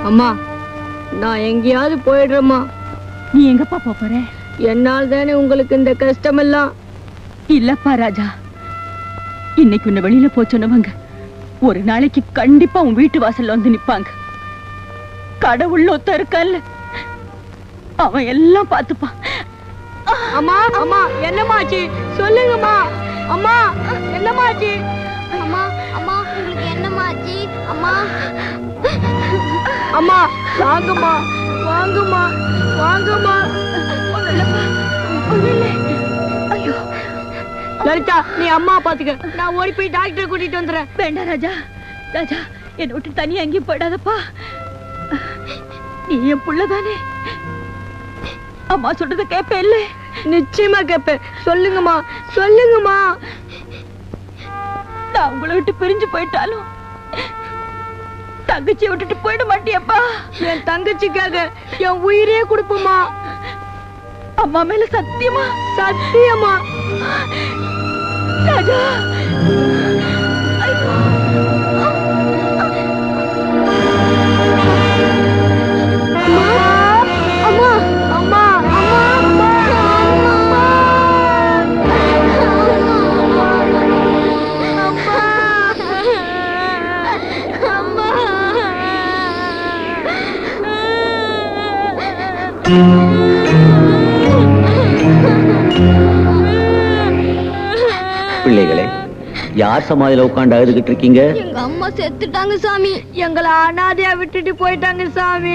அம்மா நான் எங்கேயாவது போயிடுறேம்மா நீ எங்கப்பா போப் போற என்னால் தானே உங்களுக்கு இந்த கஷ்டமெல்லாம் இல்லப்பா ராஜா இன்னைக்கு உன்னை வெளியில போ சொன்னவங்க ஒரு நாளைக்கு கண்டிப்பா உன் வீட்டு வாசல்ல வந்து நிப்பாங்க கடவுள் ஒத்த இருக்கான்ல அவன் எல்லாம் பார்த்துப்பான் அம்மா அம்மா என்னமாச்சு சொல்லுங்கம்மா அம்மா என்னமாச்சு அம்மா அம்மா உங்களுக்கு என்னமாச்சு அம்மா அம்மா வாங்கம்மா வாங்கம்மா வாங்கம்மா ஐயோ லலிதா நீ அம்மா பாத்துக்க நான் ஓடி போய் டாக்டரை கூட்டிட்டு வந்துடுறேன் வேண்டாம் ராஜா ராஜா என்னை விட்டு தனியா எங்கேயும் போயிடாதப்பா நீ என் புள்ளதானே அம்மா சொல்றத கேப்ப இல்ல நிச்சயமா கேப்பேன் சொல்லுங்கம்மா சொல்லுங்கம்மா நான் உங்களை விட்டு பிரிஞ்சு போயிட்டாலும் தங்கச்சியை விட்டுட்டு போயிட மாட்டியப்பா என் தங்கச்சிக்காக என் உயிரே கொடுப்போமா அம்மா மேல சத்தியமா சத்தியமா ராஜா ஐயோ. அம்மா அம்மா அம்மா அம்மா பிள்ளைகளே யார் சமாதியில உட்காந்து அழுதுகிட்டு இருக்கீங்க எங்க அம்மா செத்துட்டாங்க சாமி எங்களை அனாதையா விட்டுட்டு போயிட்டாங்க சாமி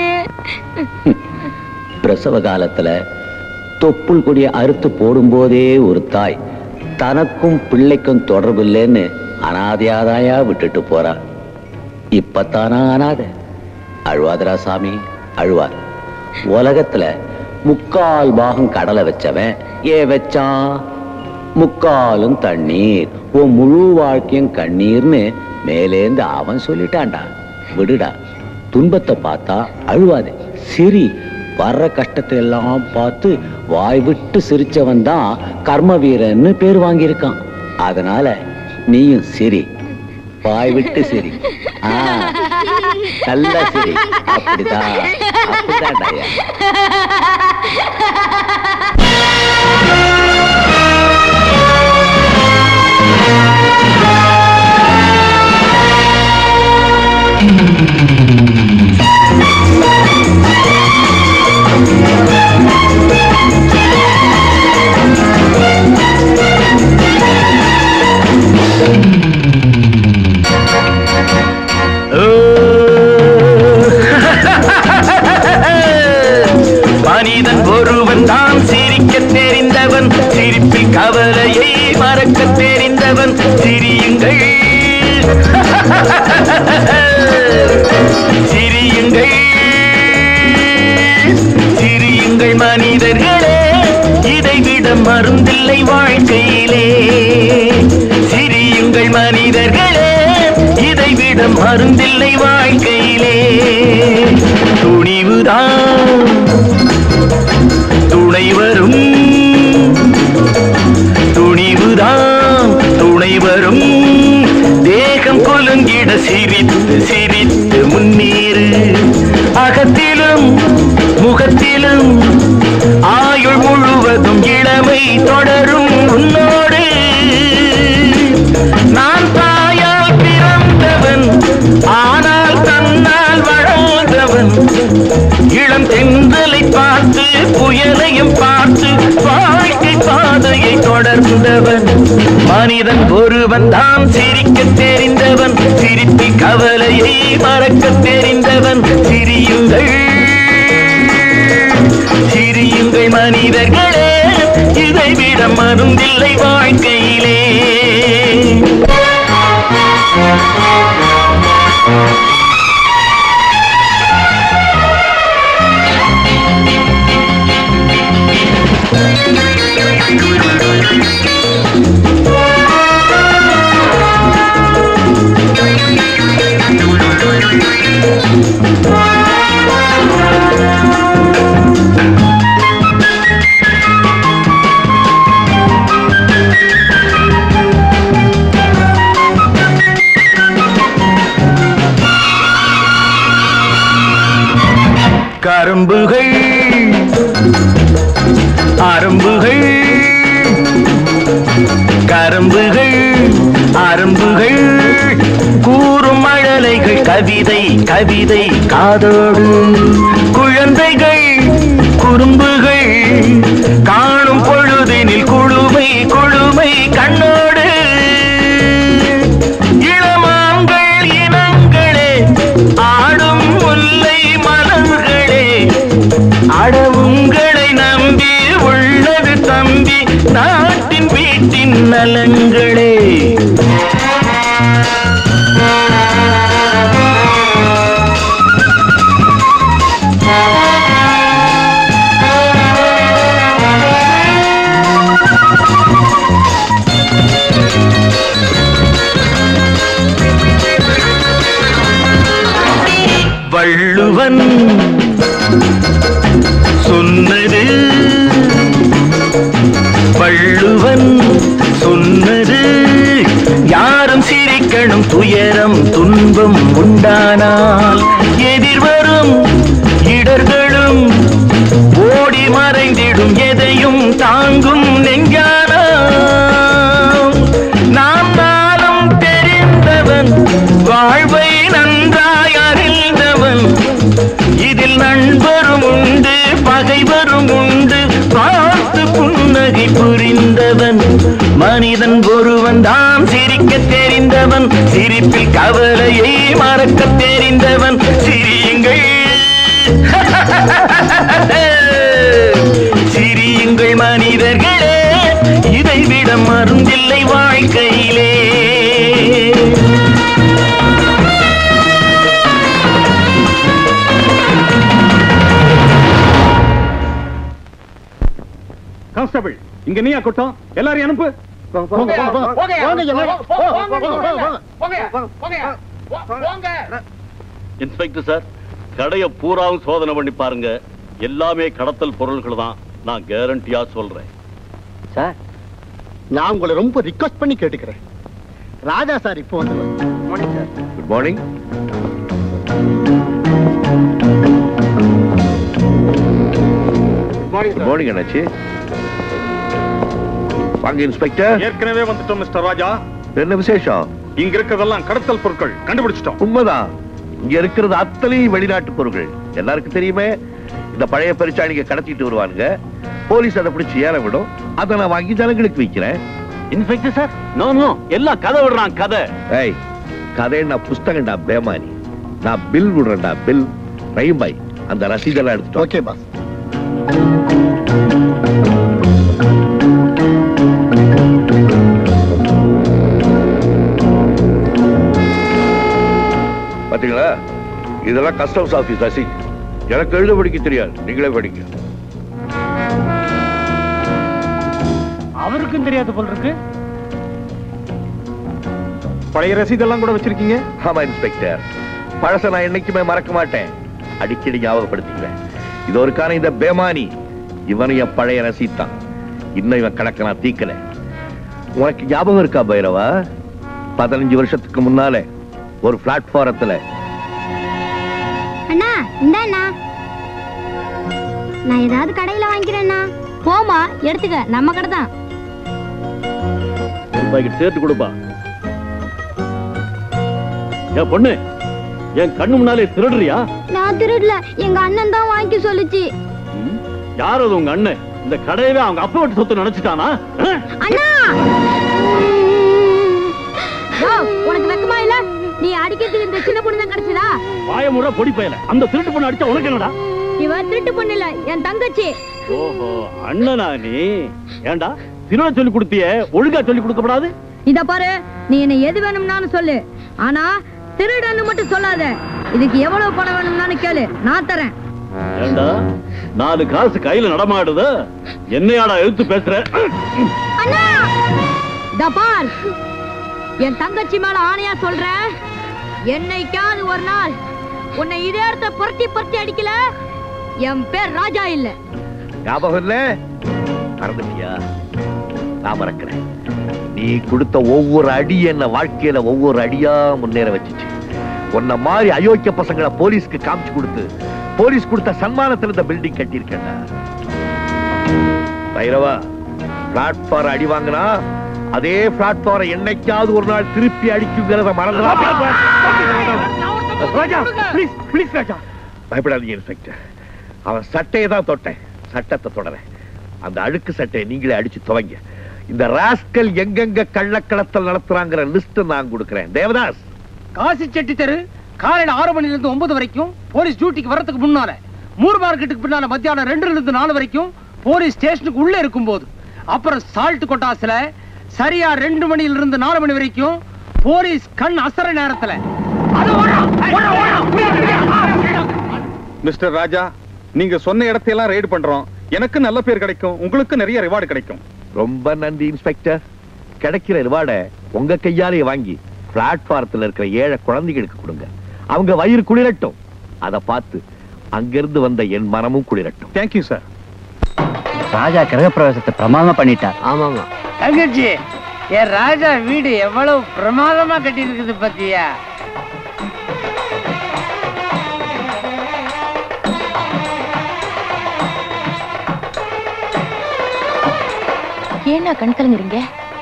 பிரசவ காலத்துல தொப்புள் கொடிய அறுத்து போடும்போதே ஒரு தாய் தனக்கும் பிள்ளைக்கும் தொடர்பு இல்லைன்னு அனாதையாதாயா விட்டுட்டு போறா இப்பத்தானா அனாதை அழுவாதரா சாமி அழுவார் உலகத்துல முக்கால் பாகம் கடலை வச்சவன் ஏன் வச்சான் முக்காலும் தண்ணீர் உன் முழு வாழ்க்கையும் கண்ணீர்னு மேலேந்து அவன் சொல்லிட்டான்டா விடுடா துன்பத்தை பார்த்தா அழுவாதே சிரி வர்ற கஷ்டத்தை எல்லாம் பார்த்து வாய் விட்டு சிரிச்சவன் தான் கர்ம வீரன்னு பேர் வாங்கியிருக்கான் அதனால நீயும் சிரி வாய் விட்டு சிரி ஆ, நல்லா சிரி அப்படிதான் அப்படிதான்டாயா மனிதன் ஒருவன் தான் சிரிக்க தெரிந்தவன் சிரிப்பில் கவலையை மறக்க தெரிந்தவன் சிரியுங்கள் சிரியுங்கள் சிரியுங்கள் மனிதர்களே இதைவிட மருந்தில்லை வாழ்க்கையிலே சிரியுங்கள் மனிதர்களே இதைவிட மருந்தில்லை வாழ்க்கையிலே துணிவுதான் துணை வரும் துணிவுதான் துணை வரும் தேகம் கொலுங்கிட சிரித்து சிரித்து முன்னேறு அகத்திலும் முகத்திலும் ஆயுள் முழுவதும் இளமை தொடரும் உன்னோடு நான் தாயால் பிறந்தவன் ஆனால் தன்னால் வளர்ந்தவன் இளம் தென்றலை பார்த்து புயலையும் பார்த்து வாழ்க்கை பாதையை தொடர்ந்தவன் மனிதன் ஒருவன் தான் சிரிக்க தெரிந்தவன் சிரிப்பில் கவலையை மறக்க தெரிந்தவன் சிரியுங்கள் சிரியுங்கள் மனிதர்களே இதைவிட மருந்தில்லை வாழ்க்கையிலே கரும்புகள் அரும்புகள் கரும்புகள் அரும்புகள் கூறும் மழலைகள் கவிதை கவிதை காதோடு குழந்தைகள் குறும்புகள் காணும் பொழுதினில் குழுமை குழுமை கண்ணோடு இளமான்கள் இனங்களே ஆடும் முல்லை மலர்களே அடவுங்களை நம்பி உள்ளது தம்பி நாட்டின் வீட்டின் நலங்களே வள்ளுவன் சொன்னது வள்ளுவன் சொன்னது யாரும் சிரிக்கணும் துயரம் துன்பம் உண்டானால் எதிர்வரும் இடர்களும் ஓடி மறைந்திடும் எதையும் தாங்கும் நெஞ்சானாம் நாம் நாளும் தெரிந்தவன் வாழ்வை நன்றாய் அறிந்தவன் இதில் நண்பரும் உண்டு பகைவரும் உண்டு பார்த்து புன்னகை புரிந்தவன் மனிதன் ஒருவன் தான் சிரிக்க தெரிந்தவன் சிரிப்பில் கவலையை மறக்க தெரிந்தவன் சிரியுங்கள் சிரியுங்கள் மனிதர்களே இதை விட மருந்தில்லை வாழ்க்கையிலே கான்ஸ்டபிள் இங்க நீயா கூட்டம் எல்லாரையும் அனுப்பு இன்ஸ்பெக்டர் சார் கடைய பூராவும் சோதனை பண்ணி பாருங்க எல்லாமே கடத்தல் பொருள்கள் தான் நான் கேரண்டியா சொல்றேன் சார் நான் உங்களை ரொம்ப ரிக்வஸ்ட் பண்ணி கேட்டுக்கிறேன் ராஜா சார் இப்போ வந்து குட் மார்னிங் குட் மார்னிங் அண்ணாச்சி வாங்க இன்ஸ்பெக்டர் ஏற்கனவே வந்துட்டோம் மிஸ்டர் ராஜா என்ன விசேஷம் இங்க இருக்கிறதெல்லாம் கடத்தல் பொருட்கள் கண்டுபிடிச்சிட்டோம் உண்மைதான் இங்க இருக்கிறது அத்தனையும் வெளிநாட்டு பொருட்கள் எல்லாருக்கும் தெரியுமே இந்த பழைய பெருச்சாளிங்க கடத்திட்டு வருவானுங்க போலீஸ் அதை பிடிச்சி ஏற விடும் அதை நான் வாங்கி ஜனங்களுக்கு விற்கிறேன் இன்ஸ்பெக்டர் சார் நோ நோ எல்லாம் கதை விடுறான் கதை ஏய் கதை நான் புஸ்தகம்டா பேமானி நான் பில் விடுறேன்டா பில் ரஹீம் பாய் அந்த ரசீதெல்லாம் எடுத்துட்டோம் ஓகே பாஸ் பாத்தீங்களா இதெல்லாம் கஸ்டம்ஸ் ஆபீஸ் ரசீத் எனக்கு எழுத படிக்க தெரியாது நீங்களே படிங்க அவருக்கும் தெரியாது போல் இருக்கு பழைய ரசீதெல்லாம் கூட வச்சிருக்கீங்க ஆமா இன்ஸ்பெக்டர் பழச நான் என்னைக்குமே மறக்க மாட்டேன் அடிக்கடி ஞாபகப்படுத்திக்கிறேன் இது ஒரு காரணம் இந்த பேமானி இவனும் என் பழைய ரசீத் தான் இன்னும் இவன் கணக்க நான் தீக்கல உனக்கு ஞாபகம் இருக்கா பைரவா பதினஞ்சு வருஷத்துக்கு முன்னாலே ஒரு பிளாட்ஃபாரத்துல அண்ணா இந்தாண்ணா நான் ஏதாவது கடையில வாங்கிக்கிறேண்ணா போமா எடுத்துக்க நம்ம கடை தான் ஒரு பாக்கெட் சேர்த்து கொடுப்பா ஏன் பொண்ணு என் கண்ணு முன்னாலே திருடுறியா நான் திருடல எங்க அண்ணன் தான் வாங்கி சொல்லுச்சு ம்? யார் அது உங்க அண்ணன் இந்த கடையவே அவங்க அப்பா விட்டு சொத்து நினைச்சிட்டானா ஆ? அண்ணா உனக்கு வெக்கமா இல்ல நீ அடிக்கிறதுக்கு இந்த சின்ன பொண்ணு தான் கிடைச்சதா வாய முறை பொடி பயல அந்த திருட்டு பொண்ணு அடிச்சா உனக்கு என்னடா இவ திருட்டு பொண்ணு இல்ல என் தங்கச்சி ஓஹோ அண்ணனா நீ ஏண்டா திருட சொல்லி கொடுத்தியே ஒழுங்கா சொல்லி கொடுக்கப்படாது இத பாரு நீ என்ன எது வேணும்னாலும் சொல்லு ஆனா திருடன்னு மட்டும் சொல்லாத இதுக்கு எவ்வளவு பணம் வேணும்னாலும் கேளு நான் தரேன் ஏண்டா நாலு காசு கையில நடமாடுது என்னையாடா எழுத்து பேசுற அண்ணா இத பார் என் தங்கச்சி மேல ஆணையா சொல்றேன் என்னைக்காவது ஒரு நாள் உன்னை இதே இடத்த புரட்டி புரட்டி அடிக்கல என் பேர் ராஜா இல்ல ஞாபகம் இல்ல மறந்துட்டியா நான் மறக்கிறேன் நீ கொடுத்த ஒவ்வொரு அடி என்ன வாழ்க்கையில ஒவ்வொரு அடியா முன்னேற வச்சுச்சு உன்ன மாதிரி அயோக்கிய பசங்களை போலீஸ்க்கு காமிச்சு கொடுத்து போலீஸ் கொடுத்த சன்மானத்துல இந்த பில்டிங் கட்டியிருக்கேன்டா பைரவா பிளாட்ஃபார் அடி வாங்கினா அதே பிளாட்ஃபாரை என்னைக்காவது ஒரு நாள் திருப்பி அடிக்குங்கிறத மறந்துடாம ராஜா ப்ளீஸ் ப்ளீஸ் ராஜா பயப்படாதீங்க இன்ஸ்பெக்டர் அவன் சட்டையை தான் தொட்டேன் சட்டத்தை தொடரேன் அந்த அழுக்கு சட்டையை நீங்களே அடிச்சு துவங்க இந்த ராஸ்கல் எங்கெங்க கள்ளக்கடத்தல் நடத்துறாங்கிற லிஸ்ட் நான் கொடுக்கிறேன் தேவதாஸ் காசி செட்டி தெரு காலையில ஆறு மணில இருந்து ஒன்பது வரைக்கும் போலீஸ் டியூட்டிக்கு வரதுக்கு முன்னால மூர் மார்க்கெட்டுக்கு பின்னால மத்தியானம் ரெண்டுல இருந்து நாலு வரைக்கும் போலீஸ் ஸ்டேஷனுக்கு உள்ள இருக்கும்போது அப்புறம் சால்ட் கொட்டாஸ்ல சரியா ரெண்டு மணில இருந்து நாலு மணி வரைக்கும் போலீஸ் கண் அசர நேரத்துல மிஸ்டர் ராஜா நீங்க சொன்ன இடத்தையெல்லாம் ரைடு பண்றோம் எனக்கு நல்ல பேர் கிடைக்கும் உங்களுக்கு நிறைய ரிவார்டு கிடைக்கும் ரொம்ப நன்றி இன்ஸ்பெக்டர் கிடைக்கிற ரிவார்டை உங்க கையாலேயே வாங்கி பிளாட்ஃபாரத்தில் இருக்கிற ஏழை குழந்தைகளுக்கு கொடுங்க அவங்க வயிறு குளிரட்டும் அதை பார்த்து அங்கிருந்து வந்த என் மனமும் குளிரட்டும் தேங்க்யூ சார் ராஜா கிரகப்பிரவேசத்தை பிரமாதமா பண்ணிட்டார் ஆமாமா தங்கச்சி என் ராஜா வீடு எவ்வளவு பிரமாதமா கட்டி இருக்குது பத்தியா ஏன்னா கண் கலங்குறீங்க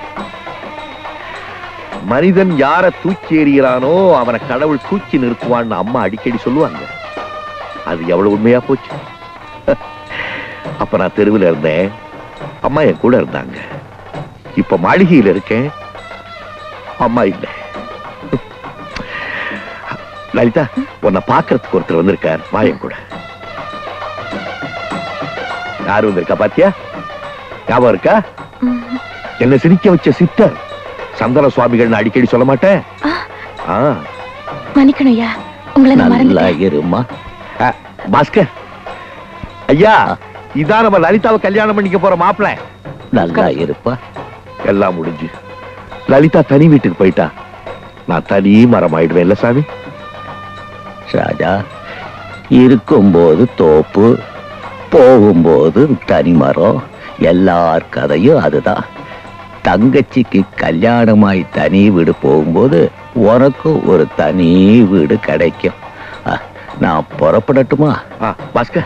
மனிதன் யார தூக்கி எறிகிறானோ அவனை கடவுள் தூக்கி நிறுத்துவான்னு அம்மா அடிக்கடி சொல்லுவாங்க அது எவ்வளவு உண்மையா போச்சு அப்ப நான் தெருவில் இருந்தேன் அம்மா என் கூட இருந்தாங்க இப்ப மாளிகையில் இருக்கேன் அம்மா இல்ல லலிதா உன்னை பாக்குறதுக்கு ஒருத்தர் வந்திருக்கார் வா என் கூட யாரு வந்திருக்கா பாத்தியா ஞாபகம் இருக்கா என்ன சிரிக்க வச்ச சித்தர் சந்தன சுவாமிகள் அடிக்கடி சொல்ல மாட்டேன் ஆ, மன்னிக்கணும் ஐயா உங்களை நான் நல்லா மறந்துட்டேன் இருமா ஆ, பாஸ்கர் ஐயா இதான் நம்ம லலிதாவை கல்யாணம் பண்ணிக்க போற மாப்பிள்ளை நல்லா இருப்பா எல்லாம் முடிஞ்சு லலிதா தனி வீட்டுக்கு போயிட்டா நான் தனி மரம் ஆயிடுவேன் இல்ல சாமி ராஜா இருக்கும்போது தோப்பு போகும்போது தனிமரம் எல்லார் கதையும் அதுதான் தங்கச்சிக்கு கல்யாணமாய் தனி வீடு போகும்போது உனக்கு ஒரு தனி வீடு கிடைக்கும் அ, நான் புறப்படட்டுமா ஆ, பாஸ்கர்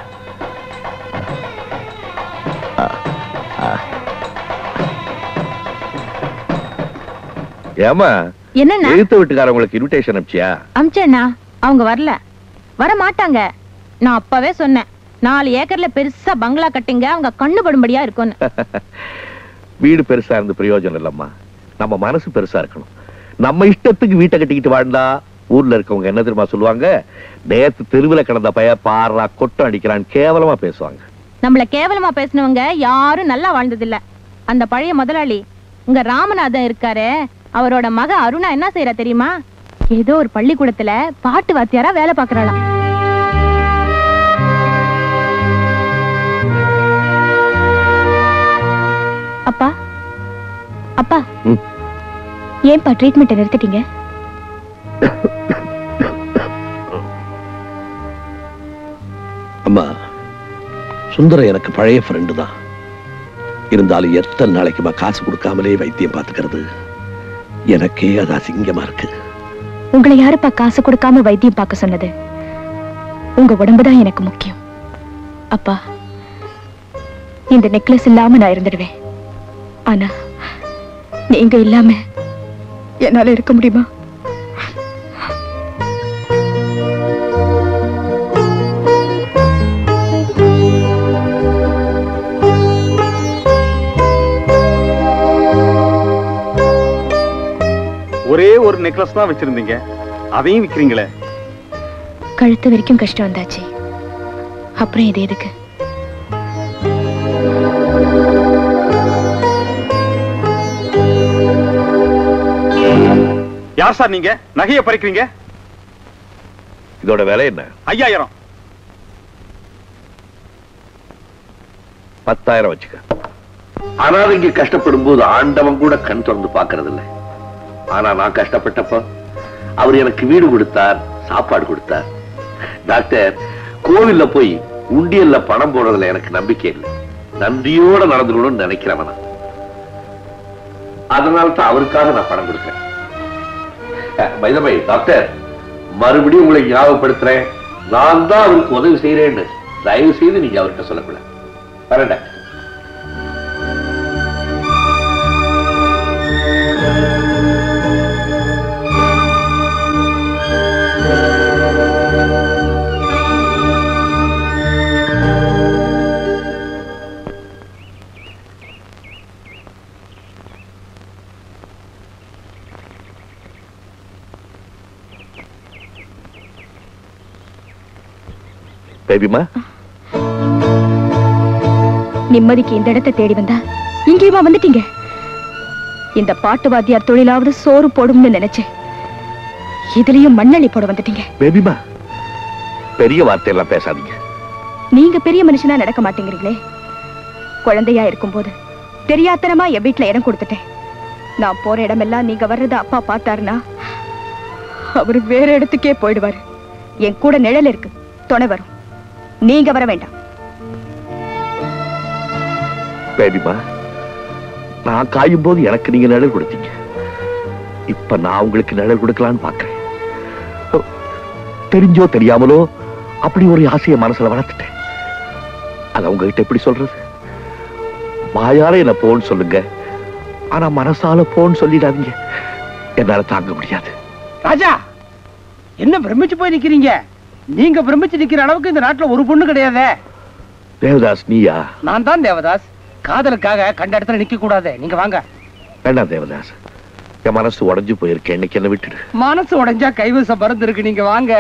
ஏமா என்னண்ணா எழுத்து வீட்டுக்காரங்களுக்கு இன்விடேஷன் அனுப்பிச்சியா அமிச்சண்ணா அவங்க வரல வர மாட்டாங்க நான் அப்பவே சொன்னேன் நாலு ஏக்கர்ல பெருசா பங்களா கட்டுங்க அவங்க கண்ணு படும்படியா இருக்கும்னு வீடு பெருசா இருந்து பிரயோஜனம் இல்லம்மா நம்ம மனசு பெருசா இருக்கணும் நம்ம இஷ்டத்துக்கு வீட்டை கட்டிக்கிட்டு வாழ்ந்தா ஊர்ல இருக்கவங்க என்ன தெரியுமா சொல்லுவாங்க நேத்து தெருவுல கிடந்த பைய பாரா கொட்டம் அடிக்கிறான்னு கேவலமா பேசுவாங்க நம்மள கேவலமா பேசினவங்க யாரும் நல்லா வாழ்ந்ததில்ல அந்த பழைய முதலாளி உங்க ராமநாதன் இருக்காரு அவரோட மக அருணா என்ன செய்யறா தெரியுமா ஏதோ ஒரு பள்ளிக்கூடத்துல பாட்டு வாத்தியாரா வேலை பாக்குறாளாம் அப்பா அப்பா ம். ஏன்பா ட்ரீட்மெண்ட் நிறுத்திட்டீங்க அம்மா சுந்தரம் எனக்கு பழைய ஃப்ரெண்டு தான் இருந்தாலும் எத்தனை நாளைக்குமா காசு கொடுக்காமலே வைத்தியம் பார்த்துக்கிறது எனக்கே அது அசிங்கமா இருக்கு உங்களை யாருப்பா காசு கொடுக்காம வைத்தியம் பார்க்க சொன்னது உங்க உடம்புதான் எனக்கு முக்கியம் அப்பா இந்த நெக்லஸ் இல்லாம நான் இருந்துடுவேன் ஆனா நீங்க இல்லாம என்னால இருக்க முடியுமா ஒரே ஒரு நெக்லஸ் தான் வச்சிருந்தீங்க அதையும் விக்கிறீங்களே கழுத்து வரைக்கும் கஷ்டம் வந்தாச்சு அப்புறம் இது எதுக்கு யார் சார் நீங்க நகையை பறிக்கிறீங்க இதோட விலை என்ன ஐயாயிரம் பத்தாயிரம் வச்சுக்க அனாதைங்க கஷ்டப்படும் போது ஆண்டவன் கூட கண் திறந்து பாக்குறது இல்ல ஆனா நான் கஷ்டப்பட்டப்ப அவர் எனக்கு வீடு கொடுத்தார் சாப்பாடு கொடுத்தார் டாக்டர் கோவில்ல போய் உண்டியல்ல பணம் போடுறதுல எனக்கு நம்பிக்கை இல்லை நன்றியோட நடந்துக்கணும்னு நினைக்கிறவன் நான். அதனால தான் அவருக்காக நான் பணம் கொடுக்கிறேன் பைதமை டாக்டர் மறுபடியும் உங்களை ஞாபகப்படுத்துறேன் நான் தான் அவருக்கு உதவி செய்யறேன்னு தயவு செய்து நீங்க அவர்கிட்ட சொல்லக்கூடாது வரேன் டாக்டர் பேபிமா நிம்மதிக்கு இந்த இடத்தை தேடி வந்தா இங்கேயுமா வந்துட்டீங்க இந்த பாட்டு வாத்தியார் தொழிலாவது சோறு போடும்னு நினைச்சேன் இதுலயும் மண்ணள்ளி போட வந்துட்டீங்க பேபிமா பெரிய வார்த்தையெல்லாம் பேசாதீங்க நீங்க பெரிய மனுஷனா நடக்க மாட்டேங்கிறீங்களே குழந்தையா இருக்கும்போது தெரியாத்தனமா என் வீட்டுல இடம் கொடுத்துட்டேன் நான் போற இடமெல்லாம் நீங்க வர்றத அப்பா பார்த்தாருன்னா அவரு வேற இடத்துக்கே போயிடுவாரு என் கூட நிழல் இருக்கு துணை வரும் நீங்க வர வேண்டாம் பேபிமா நான் காயும் போது எனக்கு நீங்க நிழல் கொடுத்தீங்க இப்ப நான் உங்களுக்கு நிழல் கொடுக்கலான்னு பாக்குறேன் தெரிஞ்சோ தெரியாமலோ அப்படி ஒரு ஆசையை மனசுல வளர்த்துட்டேன் அது உங்ககிட்ட எப்படி சொல்றது வாயால என்ன போன்னு சொல்லுங்க ஆனா மனசால போன்னு சொல்லிடாதீங்க என்னால தாங்க முடியாது ராஜா என்ன பிரமிச்சு போய் நிக்கிறீங்க நீங்க பிரமிச்சு நிக்கிற அளவுக்கு இந்த நாட்டுல ஒரு பொண்ணு கிடையாதே தேவதாஸ் நீயா நான் தான் தேவதாஸ் காதலுக்காக கண்ட இடத்துல நிக்க கூடாது நீங்க வாங்க வேண்டாம் தேவதாஸ் என் மனசு உடைஞ்சு போயிருக்கு இன்னைக்கு என்ன விட்டுடு மனசு உடைஞ்சா கைவசம் மருந்து இருக்கு நீங்க வாங்க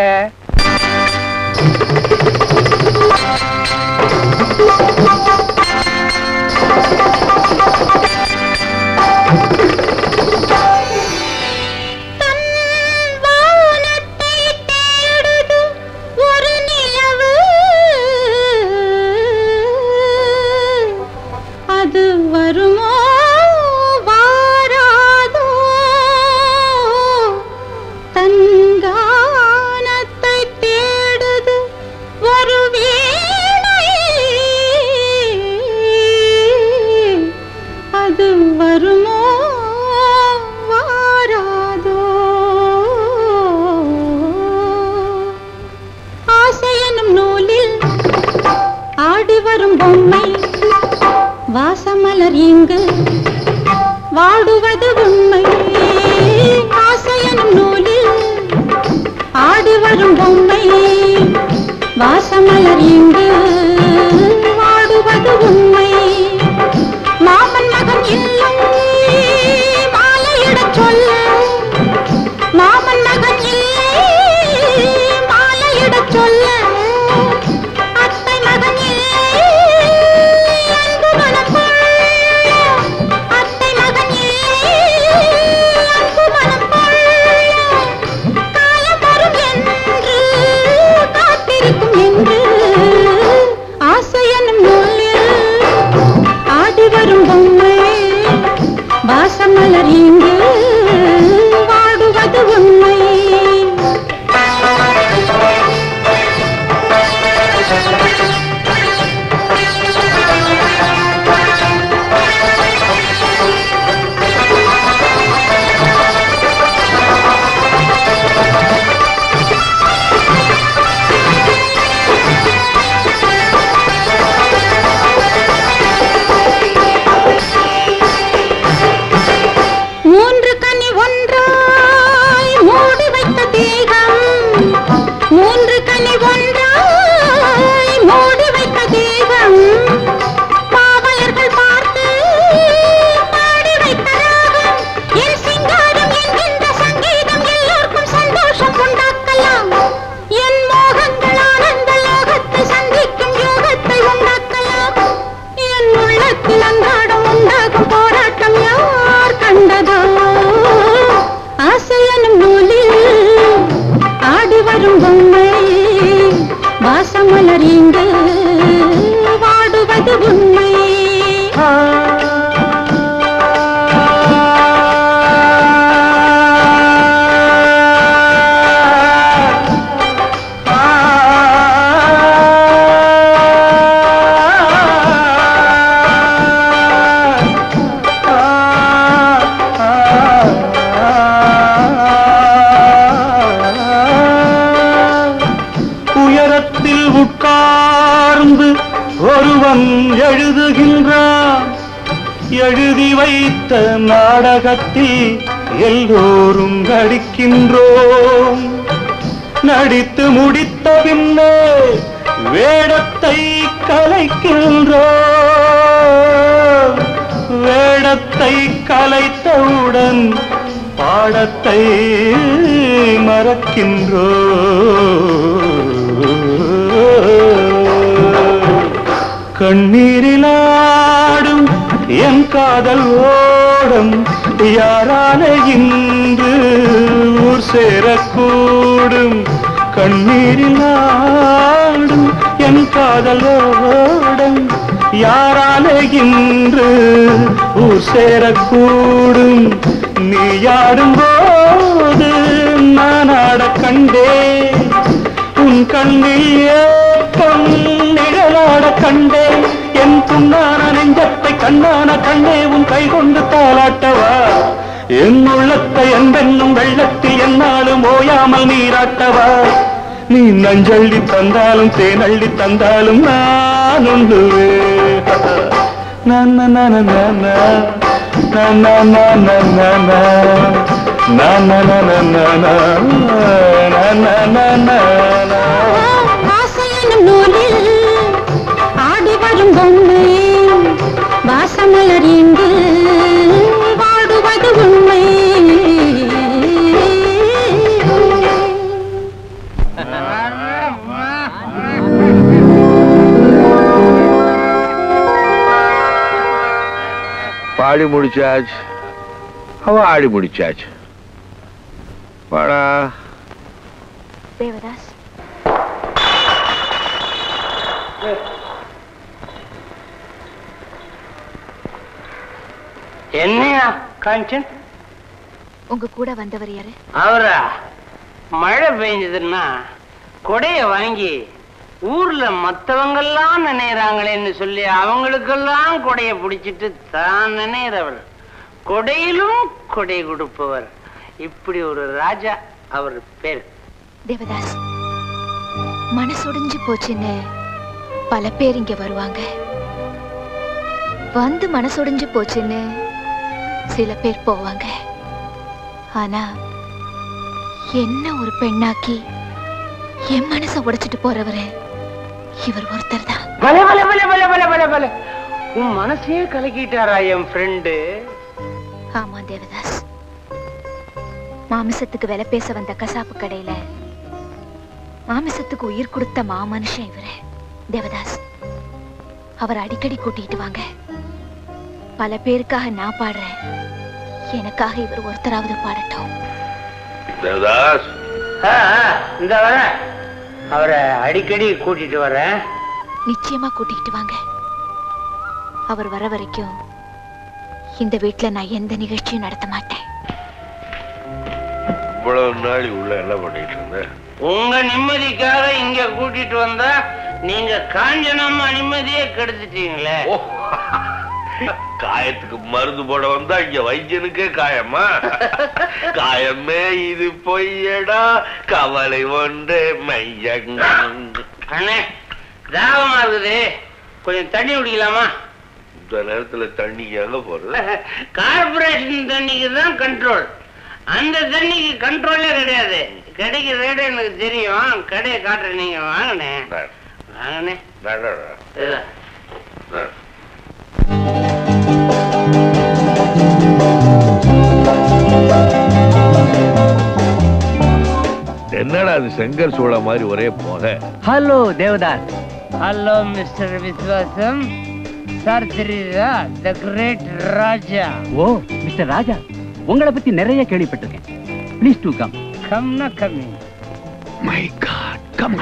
ஒரு நிலவு அது வருமோ வாராதோ தன்கானத்தை தேடுது ஒரு வீணை அது வருமோ வாராதோ ஆசையனும் நூலில் ஆடி வரும் பொம்மை வாசமலர் இங்கு வாடுவது உண்மை ஆசையனும் நூலில் ஆடி வரும் பொம்மை வாசமலர் இங்கு வாடுவது உண்மை மாமன் மகன் இல்லம் மாலையிடச் சொல்ல மாமன் மகன் இல்லை மாலையிடச் சொல்ல அத்தை மகன் இல்லை அன்பு மனம் கொள்ள அத்தை மகன் இல்லை அன்பு மனம் கொள்ள காலம் வரும் என்று காத்திருக்கும் என்று ஆசையனும் நூலில் ஆடி வரும் பொம்மை வாசமலர் இங்கு வாடுவது உண்மை மூன்று கனி ஒன்றாய் மூடி வைத்த தேகம் மூன்று கனி ஒன்றாய் மூடி வைத்த தேகம் பாவலர்கள் பார்த்து பாடி வைத்த ராகம் என் சிங்காரம் என்கின்ற சங்கீதம் எல்லோருக்கும் சந்தோஷம் உண்டாக்கலாம் என் மோகங்கள் ஆனந்த லோகத்தை சந்திக்கும் யோகத்தை உண்டாக்கலாம் என் உள்ளத்தில் அன்றாடம் உண்டாகும் போராட்டம் யார் கண்டதோ ஆசையனும் நூலில் ஆடி வரும் பொம்மை வாசமலர் இங்கு வாடுவது உண்மை உயர் உட்கார்ந்து ஒருவன் எழுதுகின்றான் எழுதி வைத்த நாடகத்தில் எல்லோரும் நடிக்கின்றோம் நடித்து முடித்த பின்னே வேடத்தை கலைக்கின்றோம் வேடத்தை கலைத்தவுடன் பாடத்தை மறக்கின்றோம் கண்ணீரிலாடும் என் காதல் ஓடம் யாரான இன்று ஊர் சேரக்கூடும் கண்ணீரிலாடும் என் காதல் ஓடம் யாரான இன்று ஊர் சேரக்கூடும் நீ ஆடும் போது நான் ஆட கண்டேன் உன் கண்ணில் ஏக்கம் நிழலாட கண்டேன் என் புண்ணான நெஞ்சத்தை கண்ணான கண்ணே உன் கை கொண்டு தாளாட்டவா என் உள்ளத்தை என்பென்னும் வெள்ளத்தில் என்னாலும் ஓயாமல் நீராட்டவா நீ நஞ்சள்ளி தந்தாலும் தேனள்ளி தந்தாலும் நான் உண்டுவே நன்ன நன நன நன நன நன நன நன நன ஆசையனும் நூலில் ஆடி வரும் பொம்மை வாசமலர் இங்கு வாடுவது உண்மை பாடி முடிச்சாச்சு அவ ஆடி முடிச்சாச்சு வாடா தேவதாஸ் என்னையா காஞ்சன் உங்க கூட வந்தவர் யாரு அவரா மழை பெஞ்சதுன்னா கொடைய வாங்கி ஊர்ல மத்தவங்கெல்லாம் நினைறாங்களேன்னு சொல்லி அவங்களுக்கெல்லாம் கொடைய பிடிச்சிட்டு தான் நினைறவர் கொடையிலும் கொடை கொடுப்பவர் இப்படி ஒரு ராஜா அவர் பேர் தேவதாஸ் மனசுடைஞ்சு போச்சுன்னு பல பேர் இங்க வருவாங்க வந்து மனசுடைஞ்சு போச்சுன்னு சில பேர் போவாங்க ஆனா என்ன ஒரு பெண்ணாக்கி என் மனசை உடைச்சிட்டு போறவரு இவர் ஒருத்தர் தான் பல பல பல பல பல பல பல உன் மனசையே கலக்கிட்டாரா என் ஃப்ரெண்டு ஆமா தேவதாஸ் மாமிசத்துக்கு விலை பேச வந்த கசாப்பு கடையில மாமிசத்துக்கு உயிர் கொடுத்த மாமனுஷன் இவரு தேவதாஸ் அவர் அடிக்கடி கூட்டிட்டு வாங்க பல பேருக்காக நான் பாடுறேன் எனக்காக இவர் ஒருத்தராவது பாடட்டும் தேவதாஸ் இந்த வர அவரை அடிக்கடி கூட்டிட்டு வரேன் நிச்சயமா கூட்டிட்டு வாங்க அவர் வர வரைக்கும் இந்த வீட்ல நான் எந்த நிகழ்ச்சியும் நடத்த மாட்டேன் இவ்வளவு நாள் உள்ள என்ன பண்ணிட்டு இருந்த உங்க நிம்மதிக்காக இங்க கூட்டிட்டு வந்தா நீங்க காஞ்சனம்மா நிம்மதியே கெடுத்துட்டீங்களே காயத்துக்கு மருந்து போட வந்தா இங்க வைத்தியனுக்கே காயமா காயமே இது பொய்யடா கவலை ஒன்று மையங்கம் அண்ணே தாகமா இருக்குது கொஞ்சம் தண்ணி குடிக்கலாமா இந்த நேரத்துல தண்ணி எங்க போறது கார்பரேஷன் தண்ணிக்கு தான் கண்ட்ரோல் அந்த தண்ணிக்கு கண்ட்ரோலே கிடையாது கிடைக்கிற ரேட்டு எனக்கு தெரியும் கடையை காட்டுறேன் நீங்க வாங்கண்ணே வாங்கண்ணே வேண்டாடா. இதோ. என்னடா அது செங்கல் சூளை மாதிரி ஒரே போக hello Devdas hello mister Viswasam sir தெரியுதா the great Raja O mister ராஜா உங்களை பத்தி நிறைய கேள்விப்பட்டிருக்கேன் ப்ளீஸ் டூ கம் கம்னா கம்மி மை காட் கம்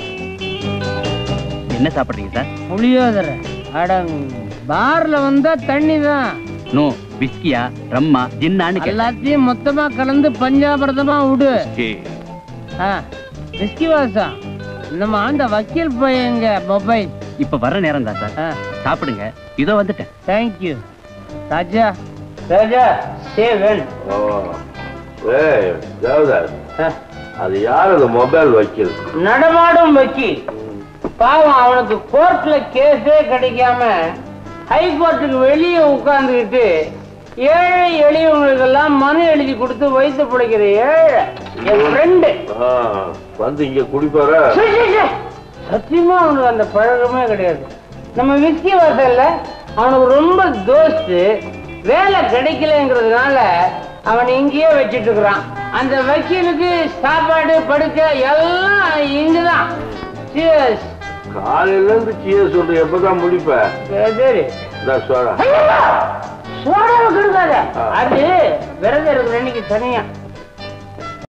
என்ன சாப்பிடுறீங்க சார் புளியோதரை அடங் பார்ல வந்தா தண்ணி தான் நோ விஸ்கியா ரம்மா ஜின்னான்னு கேட்டேன். எல்லாத்தையும் மொத்தமா கலந்து பஞ்சாபிரதமா விடு ஆ, விஸ்கி வாசம் நம்ம அந்த வக்கீல் பையங்க மொபைல் இப்ப வர நேரம் தான் சார் சாப்பிடுங்க இதோ வந்துட்டேன் தேங்க்யூ ராஜா ராஜா சேவன் ஏய் தேவதாஸ் அது யார் அந்த மொபைல் வைக்கல் நடமாடும் வக்கீல் பாவம் அவனுக்கு கோர்ட்ல கேஸே கிடைக்காம ஹைகோர்ட்டுக்கு வெளியே உட்கார்ந்துக்கிட்டு ஏழை எளியவங்களுக்கெல்லாம் மனு எழுதி கொடுத்து வைத்து பிடிக்கிற ஏழை என் ஃப்ரெண்டு வந்து இங்க குடிப்பார சத்தியமா அவனுக்கு அந்த பழக்கமே கிடையாது நம்ம விஸ்கி வாசல்ல அவனுக்கு ரொம்ப தோஸ்து வேலை கிடைக்கலங்கிறதுனால அவன் இங்கேயே வச்சிட்டு இருக்கிறான் அந்த வக்கீலுக்கு சாப்பாடு படுக்க எல்லாம் இங்குதான் Cheers. காலையில இருந்து சீய சொல்லு எப்பதான் முடிப்ப சரி இந்த சோழா சோடாவை கொடுக்காத அது விரதம் இருக்கிற அன்னைக்கு தனியா